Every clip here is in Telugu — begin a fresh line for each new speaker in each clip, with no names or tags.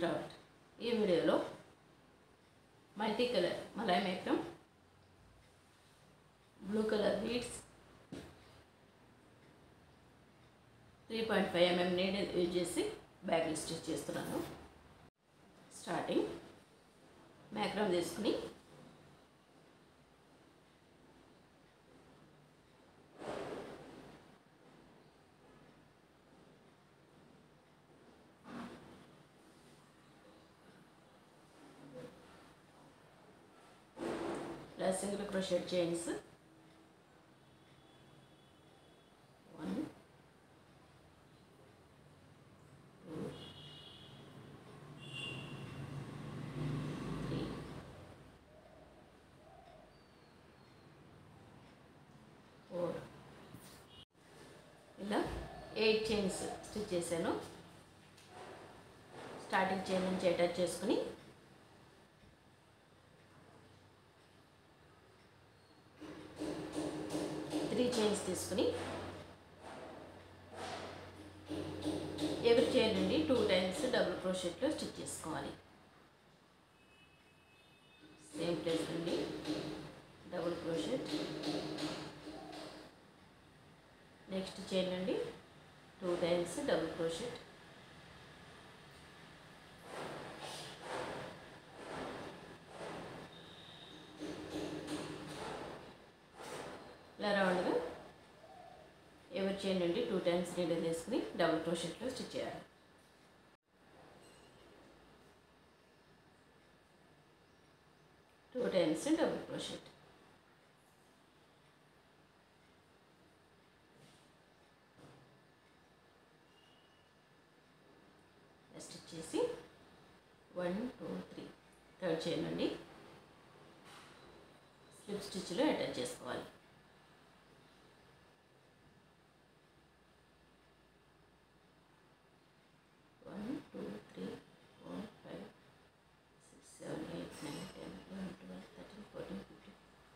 క్రాఫ్ట్ ఈ వీడియోలో మల్టీ కలర్ మలాయ్ మేకం blue colour beads three point five mm needle use చేసి బ్యాగ్లు స్టిచ్ చేస్తున్నాను స్టార్టింగ్ మ్యాక్రమ్ తీసుకుని ఇలా single crochet chains one two three four ఇలా ఎయిట్ చైన్స్ స్టిచ్ చేశాను స్టార్టింగ్ చైన్ నుంచి అటాచ్ చేసుకుని త్రీ చైన్స్ తీసుకుని ఎవరి చైన్ నుండి టూ టైమ్స్ డబుల్ క్రోషెట్లో స్టిచ్ చేసుకోవాలి సేమ్ ప్లేస్ నుండి డబుల్ క్రోషెట్ నెక్స్ట్ చైన్ నుండి టూ టైమ్స్ డబుల్ క్రోషెట్ ఇలా రౌండ్గా ఎవరి చైన్ నుండి టూ టైమ్స్ నీడల్ తీసుకుని డబుల్ క్రోషెట్లో స్టిచ్ చేయాలి two times double crochet stitch చేసి one two three third chain నుండి స్లిప్ స్టిచ్లో అటాచ్ చేసుకోవాలి one two three four five six seven eight nine ten eleven twelve thirteen fourteen fifteen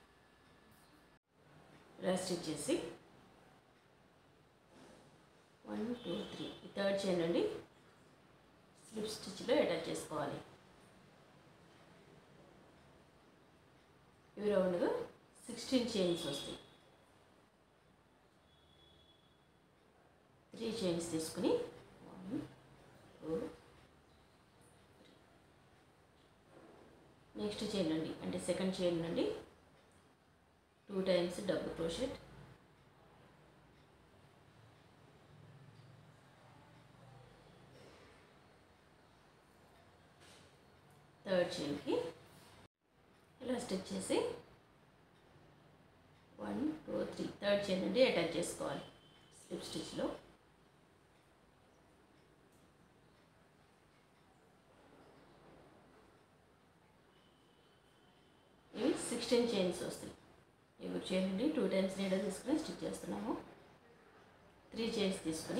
ఇలా స్టిచ్ చేసి వన్ టూ త్రీ ఈ థర్డ్ చైన్ నుండి స్లిప్ స్టిచ్లో అటాచ్ చేసుకోవాలి ఇవి రౌండ్గా సిక్స్టీన్ చైన్స్ వస్తాయి త్రీ చైన్స్ తీసుకుని వన్ టూ నెక్స్ట్ చైన్ నుండి అంటే సెకండ్ చైన్ నుండి two times double crochet third చైన్కి ఇలా స్టిచ్ చేసి one two three third chain నుండి అటాచ్ చేసుకోవాలి స్లిప్ స్టిచ్లో ఇవి సిక్స్టీన్ చైన్స్ వస్తాయి ఇవి చైన్ నుండి టూ టైమ్స్ నీడ తీసుకుని స్టిచ్ చేస్తున్నాము త్రీ చైన్స్ తీసుకుని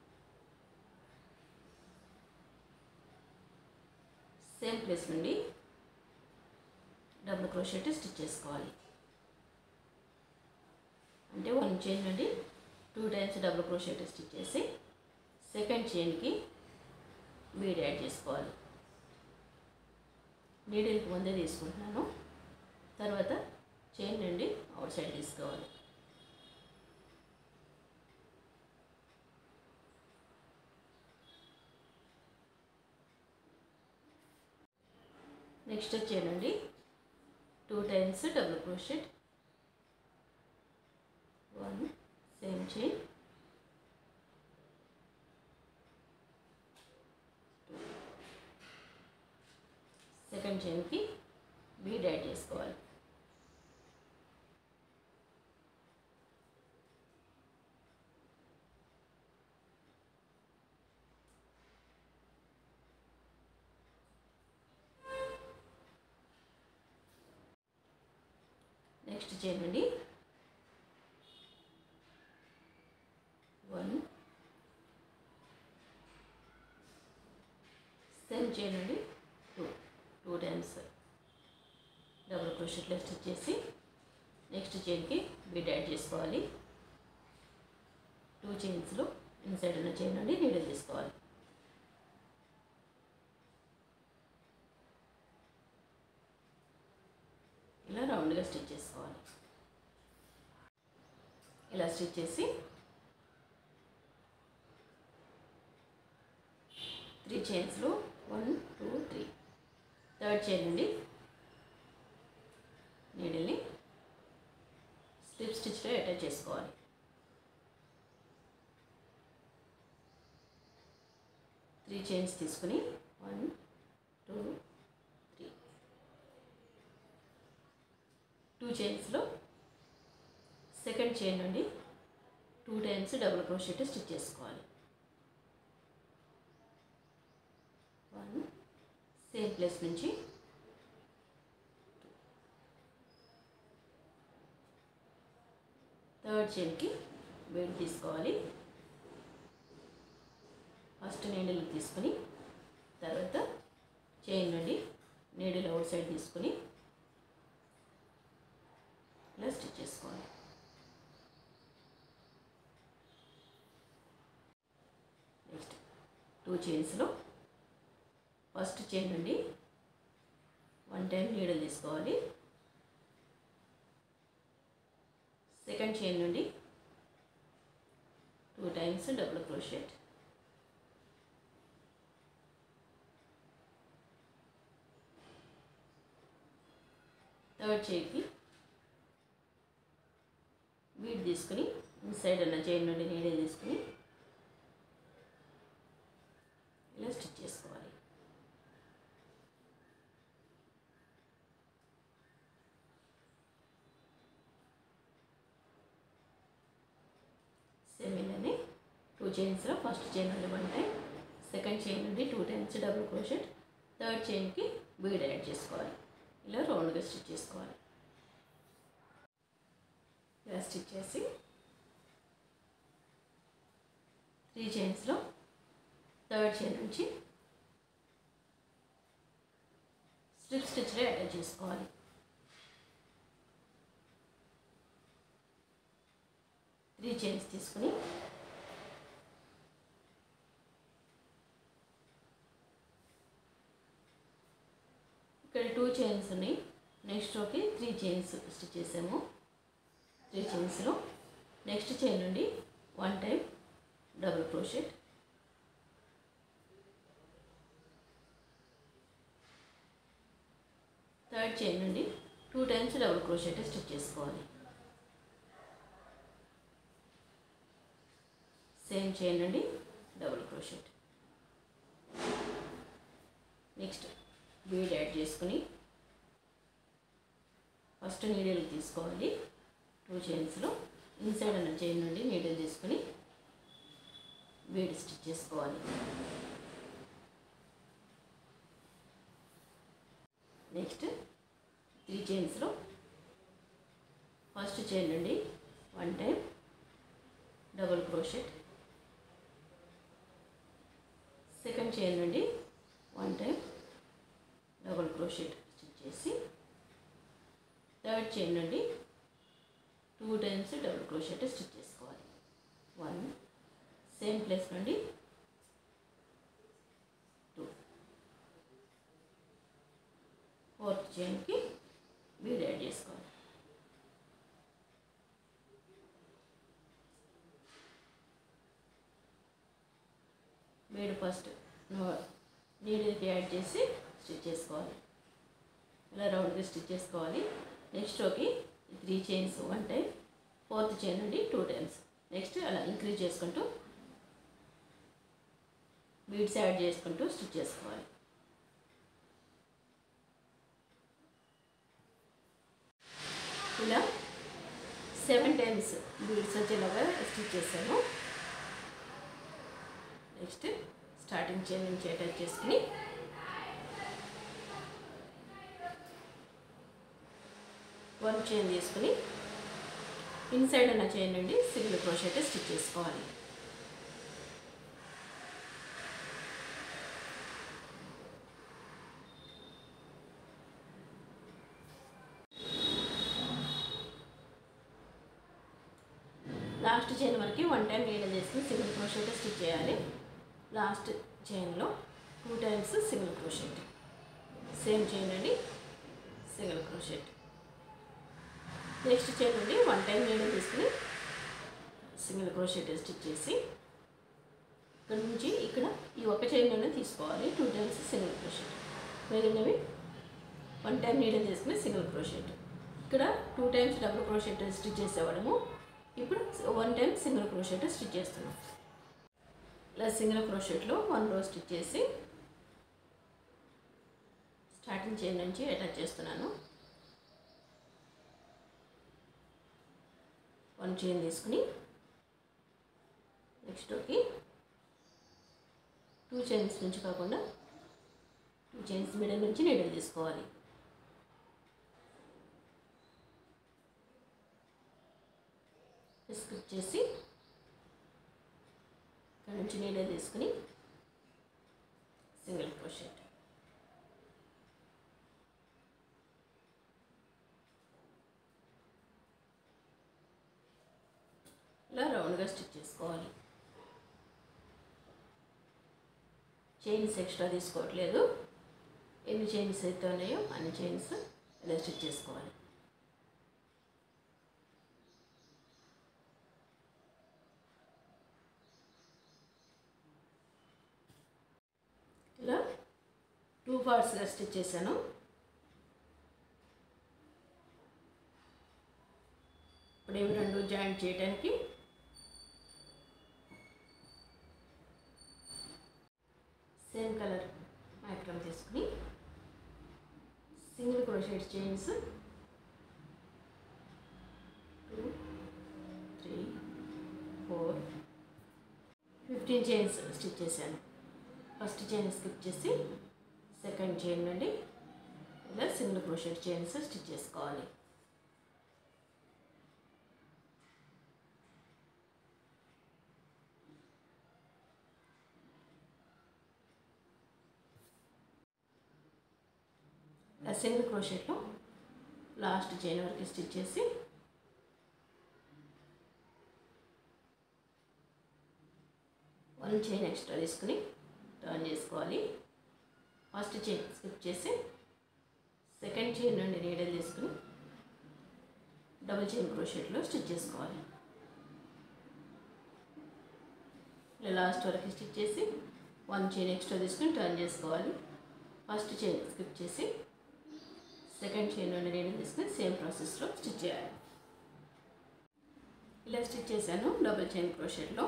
సేమ్ ప్లేస్ నుండి డబుల్ క్రోషెట్ స్టిచ్ చేసుకోవాలి అంటే వన్ చైన్ నుండి two times double crochet stitch చేసి సెకండ్ చైన్కి బీడ్ యాడ్ చేసుకోవాలి నీడిల్కి ముందే తీసుకుంటున్నాను తర్వాత చైన్ నుండి అవుట్ సైడ్ తీసుకోవాలి నెక్స్ట్ వచ్చేనండి two times double crochet one same chain second చైన్కి బీడ్ యాడ్ చేసుకోవాలి నెక్స్ట్ చైన్ అండి వన్ సేమ్ చైన్ అండి టూ టూ టైమ్స్ డబుల్ క్రోషెట్లో స్టిచ్ చేసి నెక్స్ట్ చైన్కి బీడ్ యాడ్ చేసుకోవాలి టూ చైన్స్లో ఇన్సైడ్ ఉన్న చైన్ నుండి నీడల్ తీసుకోవాలి ఇలా రౌండ్గా స్టిచ్ చేసుకోవాలి ఇలా స్టిచ్ చేసి త్రీ చైన్స్లో one two three third chain నుండి నీడిల్ని స్లిప్ స్టిచ్లో అటాచ్ చేసుకోవాలి త్రీ చైన్స్ తీసుకుని వన్ టూ త్రీ టూ చైన్స్లో సెకండ్ చైన్ నుండి two times double crochet stitch చేసుకోవాలి వన్ సేమ్ ప్లేస్ నుంచి థర్డ్ చైన్కి బెడ్ తీసుకోవాలి ఫస్ట్ నీడిల్ తీసుకుని తర్వాత చైన్ నుండి నీడిల్ అవుట్ సైడ్ తీసుకుని ఇలా స్టిచ్ చేసుకోవాలి నెక్స్ట్ టూ చైన్స్లో ఫస్ట్ చైన్ నుండి వన్ టైం నీడల్ తీసుకోవాలి సెకండ్ చైన్ నుండి two times double crochet third చైన్కి బీడ్ తీసుకుని ఇన్సైడ్ ఉన్న చైన్ నుండి నీడే తీసుకుని ఇలా స్టిచ్ చేసుకోవాలి సేమ్ ఇలానే టూ చైన్స్లో ఫస్ట్ చైన్ నుండి వన్ టైం సెకండ్ చైన్ నుండి two times double crochet third చైన్కి బీడ్ యాడ్ చేసుకోవాలి ఇలా రౌండ్గా స్టిచ్ చేసుకోవాలి ఇలా స్టిచ్ చేసి త్రీ చైన్స్లో థర్డ్ చైన్ నుంచి స్ట్రిప్ స్టిచ్లో అటాచ్ చేసుకోవాలి త్రీ చైన్స్ తీసుకుని ఇక్కడ టూ చైన్స్ ఉన్నాయి next okay three chains stitch చేసాము త్రీ చైన్స్లో నెక్స్ట్ చైన్ నుండి one time double crochet third chain నుండి two times double crochet stitch చేసుకోవాలి సేమ్ చైన్ నుండి double crochet next bead add చేసుకుని ఫస్ట్ నీడిల్ తీసుకోవాలి టూ చైన్స్లో ఇన్సైడ్ ఉన్న చైన్ నుండి నీడిల్ తీసుకుని బీడ్ స్టిచ్ చేసుకోవాలి నెక్స్ట్ త్రీ చైన్స్లో ఫస్ట్ చైన్ నుండి one time double crochet second chain నుండి one time double crochet stitch చేసి థర్డ్ చైన్ నుండి two times double crochet stitch చేసుకోవాలి వన్ సేమ్ ప్లేస్ నుండి టూ ఫోర్త్ చైన్కి బీడ్ యాడ్ చేసుకోవాలి బీడ్ ఫస్ట్ నీడిల్కి యాడ్ చేసి స్టిచ్ చేసుకోవాలి ఇలా రౌండ్గా స్టిచ్ చేసుకోవాలి next okay three chains one time fourth chain నుండి టూ టైమ్స్ నెక్స్ట్ అలా ఇంక్రీజ్ చేసుకుంటూ బీడ్స్ యాడ్ చేసుకుంటూ స్టిచ్ చేసుకోవాలి ఇలా సెవెన్ టైమ్స్ బీడ్స్ వచ్చేలాగా స్టిచ్ చేశాను నెక్స్ట్ స్టార్టింగ్ చైన్ నుంచి అటాచ్ చేసుకుని వన్ చైన్ తీసుకుని ఇన్సైడ్ ఉన్న చైన్ నుండి సింగిల్ క్రోషెట్ స్టిచ్ చేసుకోవాలి లాస్ట్ చైన్ వరకు వన్ టైం నీడల్ చేసుకుని సింగిల్ క్రోషెట్ స్టిచ్ చేయాలి లాస్ట్ చైన్లో two times single crochet same chain అండి సింగిల్ క్రోషెట్ నెక్స్ట్ చైన్ నుండి వన్ టైం నీడల్ తీసుకుని సింగిల్ క్రోషెట్ స్టిచ్ చేసి ఇక్కడ నుంచి ఇక్కడ ఈ ఒక చైన్లోనే తీసుకోవాలి టూ టైమ్స్ సింగిల్ క్రోషెట్ మిగిలినవి వన్ టైం నీడల్ తీసుకుని సింగిల్ క్రోషెట్ ఇక్కడ two times double crochet stitch చేసేవాళ్ళము ఇప్పుడు one time single crochet stitch చేస్తున్నాం ఇలా సింగిల్ క్రోషెట్లో వన్ రో స్టిచ్ చేసి స్టార్టింగ్ చైన్ నుంచి అటాచ్ చేస్తున్నాను వన్ చైన్ తీసుకుని నెక్స్ట్ ఒకటి టూ చైన్స్ నుంచి కాకుండా టూ చైన్స్ మిడిల్ నుంచి నీడల్ తీసుకోవాలి స్కిప్ చేసి ఇక్కడ నుంచి నీడల్ తీసుకుని సింగిల్ క్రోషెట్ ఇలా రౌండ్గా స్టిచ్ చేసుకోవాలి చైన్స్ ఎక్స్ట్రా తీసుకోవట్లేదు ఎన్ని చైన్స్ అయితే ఉన్నాయో అన్ని చైన్స్ ఇలా స్టిచ్ చేసుకోవాలి ఇలా టూ పార్ట్స్గా స్టిచ్ చేశాను ఇప్పుడు ఇవి రెండు జాయింట్ చేయడానికి సేమ్ కలర్ మ్యాక్రమ్ తీసుకుని single crochet chains two three four fifteen chains stitch చేశాను ఫస్ట్ చైన్ స్కిప్ చేసి సెకండ్ చైన్ నుండి ఇలా సింగిల్ క్రోషెట్ చైన్స్ స్టిచ్ చేసుకోవాలి ఇలా సింగిల్ క్రోషెట్లో లాస్ట్ చైన్ వరకు స్టిచ్ చేసి వన్ చైన్ ఎక్స్ట్రా తీసుకుని టర్న్ చేసుకోవాలి ఫస్ట్ చైన్ స్కిప్ చేసి సెకండ్ చైన్ నుండి నీడల్ తీసుకుని డబుల్ చైన్ క్రోషెట్లో స్టిచ్ చేసుకోవాలి ఇలా లాస్ట్ వరకు స్టిచ్ చేసి వన్ చైన్ ఎక్స్ట్రా తీసుకుని టర్న్ చేసుకోవాలి ఫస్ట్ చైన్ స్కిప్ చేసి సెకండ్ చైన్ నుండి నీడల్ తీసుకుని సేమ్ ప్రాసెస్లో స్టిచ్ చేయాలి ఇలా స్టిచ్ చేశాను డబుల్ చైన్ క్రోషెట్లో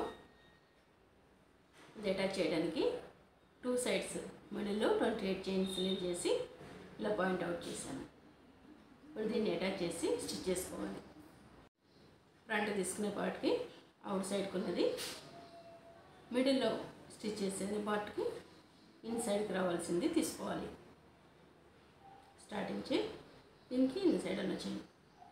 ఇది అటాచ్ చేయడానికి టూ సైడ్స్ మిడిల్లో ట్వంటీ ఎయిట్ చైన్స్ లీవ్ చేసి ఇలా పాయింట్ అవుట్ చేశాను ఇప్పుడు దీన్ని అటాచ్ చేసి స్టిచ్ చేసుకోవాలి ఫ్రంట్ తీసుకునే పార్ట్కి అవుట్ సైడ్కి ఉన్నది మిడిల్లో స్టిచ్ చేసేది పార్ట్కి ఇన్సైడ్కి రావాల్సింది తీసుకోవాలి స్టార్టింగ్ చేయి దీనికి ఇన్సైడ్ అన్న చేయి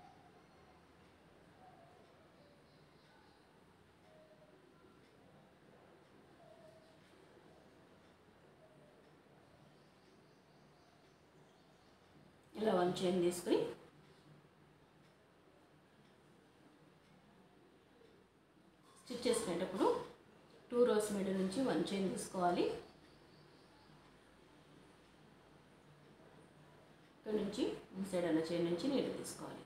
ఇలా వన్ చైన్ తీసుకుని స్టిచ్ చేసుకునేటప్పుడు టూ రోస్ మిడిల్ నుంచి వన్ చైన్ తీసుకోవాలి ఇక్కడ నుంచి ఇన్సైడ్ అన్న చైన్ నుంచి నీళ్ళు తీసుకోవాలి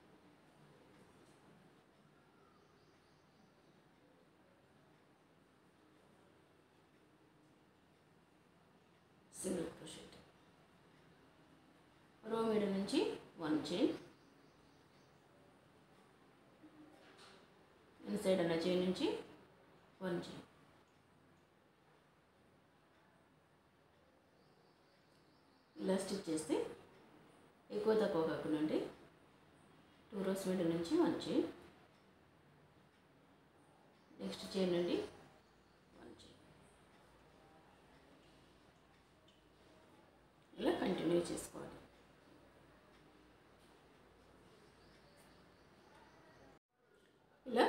సింగిల్ క్రోషెట్ రో మిడిల్ నుంచి వన్ చైన్ ఇన్సైడ్ అన్న చైన్ నుంచి వన్ చైన్ ఇలా స్టిచ్ చేస్తే ఎక్కువ తక్కువ కాకుండా టూ రోస్ మిడిల్ నుంచి వన్ చైన్ నెక్స్ట్ చైన్ నుండి వన్ చైన్ ఇలా కంటిన్యూ చేసుకోవాలి ఇలా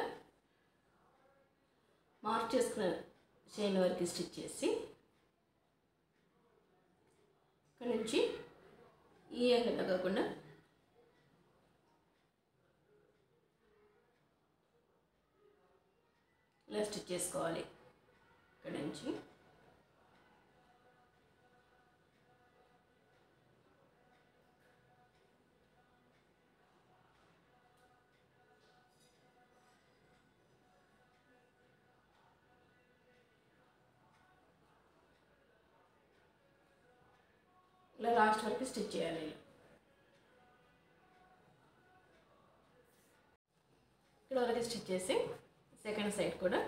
మార్క్ చేసుకున్న చైన్ వరకు స్టిచ్ చేసి ఇక్కడ నుంచి ఈ యాంగిల్లో కాకుండా ఇలా స్టిచ్ చేసుకోవాలి ఇక్కడ నుంచి ఇలా లాస్ట్ వరకు స్టిచ్ చేయాలి ఇలా ఇక్కడ వరకు స్టిచ్ చేసి సెకండ్ సైడ్ కూడా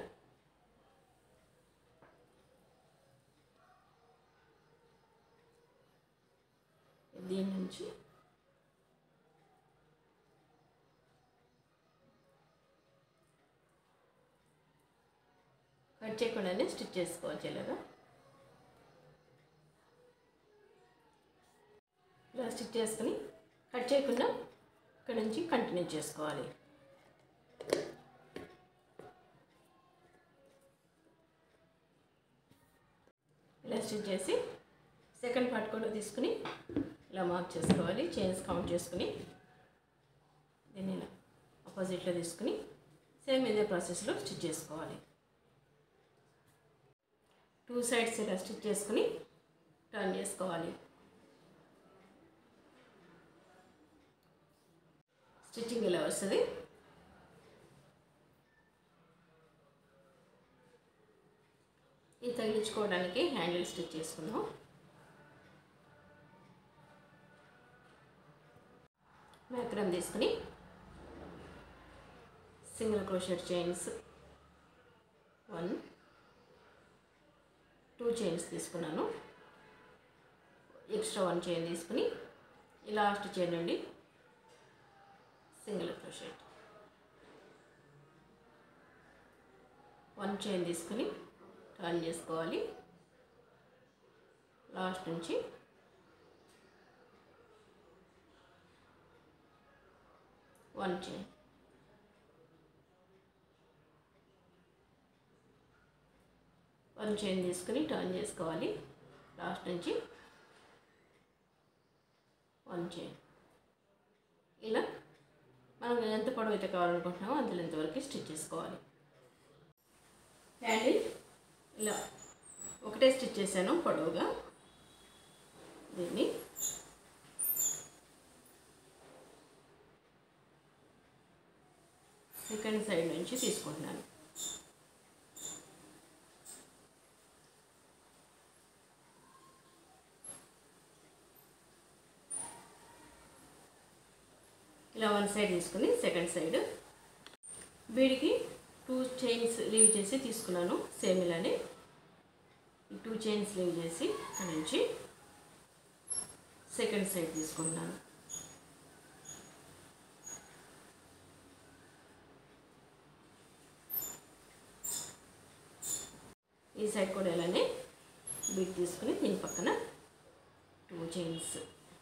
దీని నుంచి కట్ చేయకుండానే స్టిచ్ చేసుకోవచ్చు ఇలాగా ఇలా స్టిచ్ చేసుకుని కట్ చేయకుండా ఇక్కడ నుంచి కంటిన్యూ చేసుకోవాలి ఇలా స్టిచ్ చేసి సెకండ్ పార్ట్ కూడా తీసుకుని ఇలా మార్క్ చేసుకోవాలి చైన్స్ కౌంట్ చేసుకుని దీన్ని ఇలా ఆపోజిట్లో తీసుకుని సేమ్ ఇదే ప్రాసెస్లో స్టిచ్ చేసుకోవాలి టూ సైడ్స్ ఇలా స్టిచ్ చేసుకుని టర్న్ చేసుకోవాలి స్టిచ్చింగ్ ఇలా వస్తుంది ఇది తగిలించుకోవడానికి హ్యాండిల్ స్టిచ్ చేసుకుందాం మేకరం తీసుకుని single crochet chains one two chains తీసుకున్నాను ఎక్స్ట్రా వన్ చైన్ తీసుకుని ఈ లాస్ట్ చైన్ నుండి సింగిల్ క్రోషెట్ వన్ చైన్ తీసుకుని టర్న్ చేసుకోవాలి లాస్ట్ నుంచి వన్ చైన్ వన్ చైన్ తీసుకుని టర్న్ చేసుకోవాలి లాస్ట్ నుంచి వన్ చైన్ ఇలా మనం ఎంత పొడవు అయితే కావాలనుకుంటున్నామో అందులో ఎంతవరకు స్టిచ్ చేసుకోవాలి హ్యాండిల్ ఇలా ఒకటే స్టిచ్ చేశాను పొడవుగా దీన్ని సెకండ్ సైడ్ నుంచి తీసుకుంటున్నాను ఇలా వన్ సైడ్ తీసుకుని సెకండ్ సైడ్ వీడికి టూ చైన్స్ లీవ్ చేసి తీసుకున్నాను సేమ్ ఇలానే ఈ టూ చైన్స్ లీవ్ చేసి అక్కడ నుంచి సెకండ్ సైడ్ తీసుకుంటున్నాను ఈ సైడ్ కూడా ఇలానే బీట్ తీసుకుని దీని పక్కన టూ చైన్స్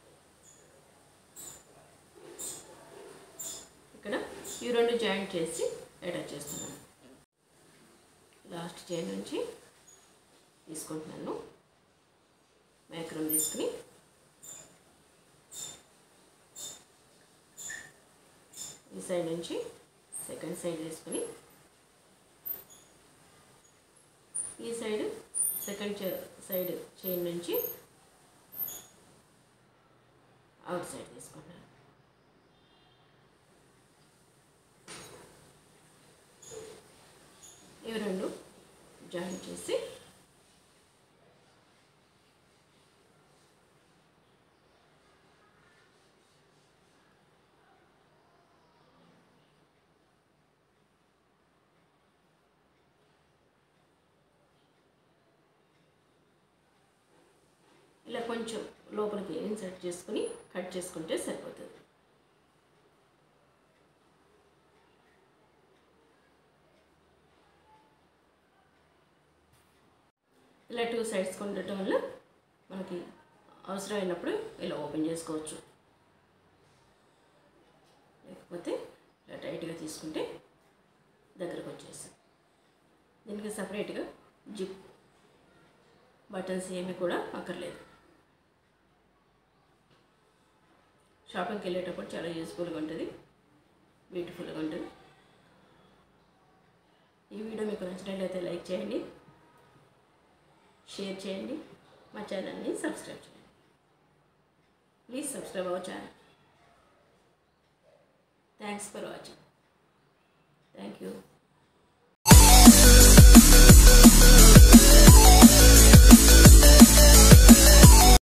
ఇక్కడ ఈ రెండు జాయింట్ చేసి అటాచ్ చేస్తున్నాను లాస్ట్ చైన్ నుంచి తీసుకుంటున్నాను మైక్రోన్ తీసుకుని ఈ సైడ్ నుంచి సెకండ్ సైడ్ తీసుకుని ఈ సైడ్ సెకండ్ సైడ్ చైన్ నుంచి అవుట్ సైడ్ తీసుకుంటాను ఇవి రెండు జాయిన్ చేసి ఇలా కొంచెం లోపలికి ఇన్సర్ట్ చేసుకుని కట్ చేసుకుంటే సరిపోతుంది ఇలా టూ సైడ్స్ ఉండటం వల్ల మనకి అవసరమైనప్పుడు ఇలా ఓపెన్ చేసుకోవచ్చు లేకపోతే ఇలా టైట్గా తీసుకుంటే దగ్గరకు వచ్చేసి దీనికి సపరేట్గా జిప్ బటన్స్ ఏమి కూడా అక్కర్లేదు షాపింగ్కి వెళ్ళేటప్పుడు చాలా యూస్ఫుల్గా ఉంటుంది బ్యూటిఫుల్గా ఉంటుంది ఈ వీడియో మీకు నచ్చినట్లయితే లైక్ చేయండి షేర్ చేయండి మా ఛానల్ని సబ్స్క్రైబ్ చేయండి please subscribe our channel thanks for watching thank you